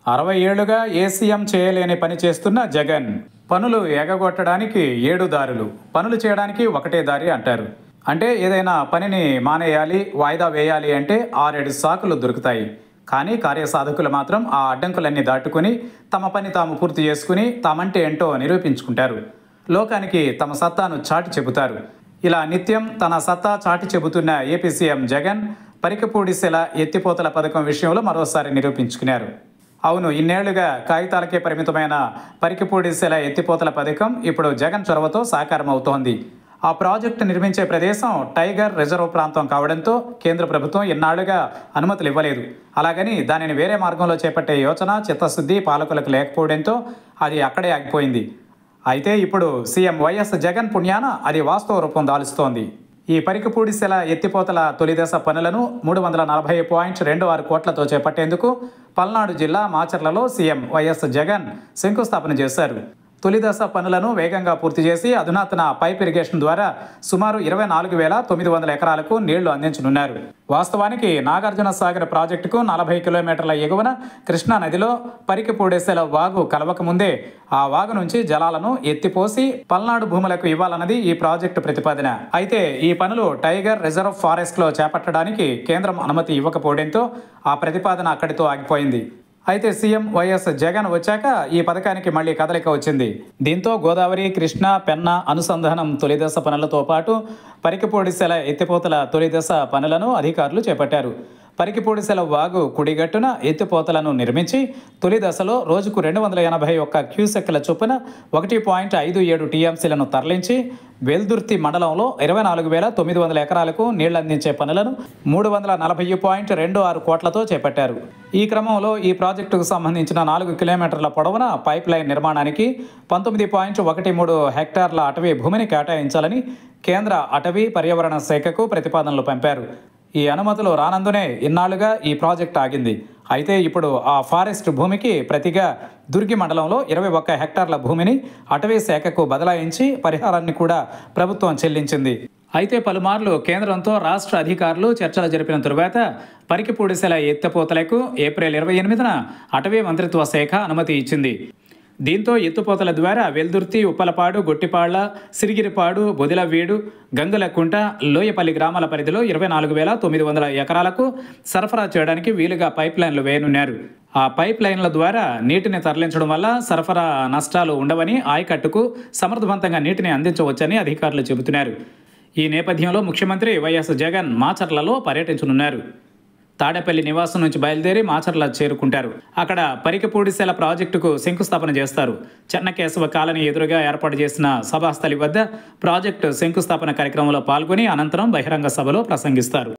అరవై ఏళ్లుగా ఏ సీఎం చేయలేని పని చేస్తున్న జగన్ పనులు ఎగగొట్టడానికి ఏడు దారులు పనులు చేయడానికి ఒకటే దారి అంటారు అంటే ఏదైనా పనిని మానేయాలి వాయిదా వేయాలి అంటే ఆరేడు సాకులు దొరుకుతాయి కానీ కార్యసాధకులు మాత్రం ఆ అడ్డంకులన్నీ దాటుకుని తమ పని తాము పూర్తి చేసుకుని తామంటే ఏంటో నిరూపించుకుంటారు లోకానికి తమ సత్తాను చాటి చెబుతారు ఇలా నిత్యం తన సత్తా చాటి చెబుతున్న ఏపీ సీఎం జగన్ పరికపూడిసెల ఎత్తిపోతల పథకం విషయంలో మరోసారి నిరూపించుకున్నారు అవును ఇన్నేళ్లుగా కాగితాలకే పరిమితమైన పరికిపూడిసెల ఎత్తిపోతల పథకం ఇప్పుడు జగన్ చొరవతో సాకారం అవుతోంది ఆ ప్రాజెక్టు నిర్మించే ప్రదేశం టైగర్ రిజర్వ్ ప్రాంతం కావడంతో కేంద్ర ప్రభుత్వం ఇన్నాళ్లుగా అనుమతులు ఇవ్వలేదు అలాగని దానిని వేరే మార్గంలో చేపట్టే యోచన చిత్తశుద్ధి పాలకులకు లేకపోవడంతో అది అక్కడే ఆగిపోయింది అయితే ఇప్పుడు సీఎం వైఎస్ జగన్ పుణ్యాన అది వాస్తవ రూపం దాలుస్తోంది ఈ పరికపూడిసెల ఎత్తిపోతల తొలిదశ పనులను మూడు వందల నలభై పాయింట్ రెండు ఆరు కోట్లతో చేపట్టేందుకు పల్నాడు జిల్లా మాచర్లలో సీఎం వైఎస్ జగన్ శంకుస్థాపన చేశారు తొలిదశ పనులను వేగంగా పూర్తి చేసి అధునాతన పైప్ ఇరిగేషన్ ద్వారా సుమారు ఇరవై నాలుగు వేల తొమ్మిది వందల ఎకరాలకు నీళ్లు అందించనున్నారు వాస్తవానికి నాగార్జున సాగర్ ప్రాజెక్టుకు నలభై కిలోమీటర్ల ఎగువన కృష్ణా నదిలో పరికిపూడేసేల వాగు కలవక ముందే ఆ వాగు నుంచి జలాలను ఎత్తిపోసి పల్నాడు భూములకు ఇవ్వాలన్నది ఈ ప్రాజెక్టు ప్రతిపాదన అయితే ఈ పనులు టైగర్ రిజర్వ్ ఫారెస్ట్ లో చేపట్టడానికి కేంద్రం అనుమతి ఇవ్వకపోవడంతో ఆ ప్రతిపాదన అక్కడితో ఆగిపోయింది అయితే సీఎం వైఎస్ జగన్ వచ్చాక ఈ పథకానికి మళ్ళీ కదలిక వచ్చింది దీంతో గోదావరి కృష్ణా పెన్నా అనుసంధానం తొలిదశ పనులతో పాటు పరికిపొడిసెల ఎత్తిపోతల తొలిదశ పనులను అధికారులు చేపట్టారు పరికిపొడిసెల వాగు కుడిగట్టున ఎత్తిపోతలను నిర్మించి తొలి దశలో రోజుకు రెండు వందల ఎనభై ఒక్క క్యూసెక్ల చొప్పున ఒకటి పాయింట్ ఐదు ఏడు టీఎంసీలను తరలించి వెల్దుర్తి మండలంలో ఇరవై నాలుగు వేల తొమ్మిది వందల ఎకరాలకు నీళ్లందించే పనులను మూడు వందల నలభై పాయింట్ రెండు ఆరు కోట్లతో చేపట్టారు ఈ క్రమంలో ఈ ప్రాజెక్టుకు సంబంధించిన నాలుగు కిలోమీటర్ల పొడవున పైప్ లైన్ నిర్మాణానికి పంతొమ్మిది పాయింట్ ఒకటి మూడు హెక్టార్ల అటవీ భూమిని కేటాయించాలని కేంద్ర అటవీ పర్యావరణ శాఖకు ప్రతిపాదనలు పంపారు ఈ అనుమతులు రానందునే ఇన్నాళ్లుగా ఈ ప్రాజెక్ట్ ఆగింది అయితే ఇప్పుడు ఆ ఫారెస్ట్ భూమికి ప్రతిగా దుర్గి మండలంలో ఇరవై ఒక్క హెక్టార్ల భూమిని అటవీ శాఖకు బదలాయించి పరిహారాన్ని కూడా ప్రభుత్వం చెల్లించింది అయితే పలుమార్లు కేంద్రంతో రాష్ట్ర అధికారులు చర్చలు జరిపిన తరువాత పరికిపూడిసెల ఎత్తిపోతలకు ఏప్రిల్ ఇరవై ఎనిమిదిన అటవీ మంత్రిత్వ శాఖ అనుమతి ఇచ్చింది దీంతో ఎత్తుపోతల ద్వారా వెల్దుర్తి ఉప్పలపాడు గొట్టిపాళ్ల సిరిగిరిపాడు బొదిలవీడు గంగులకుంట లోయపల్లి గ్రామాల పరిధిలో ఇరవై నాలుగు వేల తొమ్మిది వందల ఎకరాలకు సరఫరా చేయడానికి వీలుగా పైప్ లైన్లు వేయనున్నారు ఆ పైప్ లైన్ల ద్వారా నీటిని తరలించడం వల్ల సరఫరా నష్టాలు ఉండవని ఆయకట్టుకు సమర్థవంతంగా నీటిని అందించవచ్చని అధికారులు చెబుతున్నారు ఈ నేపథ్యంలో ముఖ్యమంత్రి వైఎస్ జగన్ మాచర్లలో పర్యటించనున్నారు తాడేపల్లి నివాసం నుంచి బయలుదేరి మాచర్ల చేరుకుంటారు అక్కడ పరికపూడిసెల ప్రాజెక్టుకు శంకుస్థాపన చేస్తారు చెన్నకేశవ కాలనీ ఎదురుగా ఏర్పాటు చేసిన సభాస్థలి వద్ద ప్రాజెక్టు శంకుస్థాపన కార్యక్రమంలో పాల్గొని అనంతరం బహిరంగ సభలో ప్రసంగిస్తారు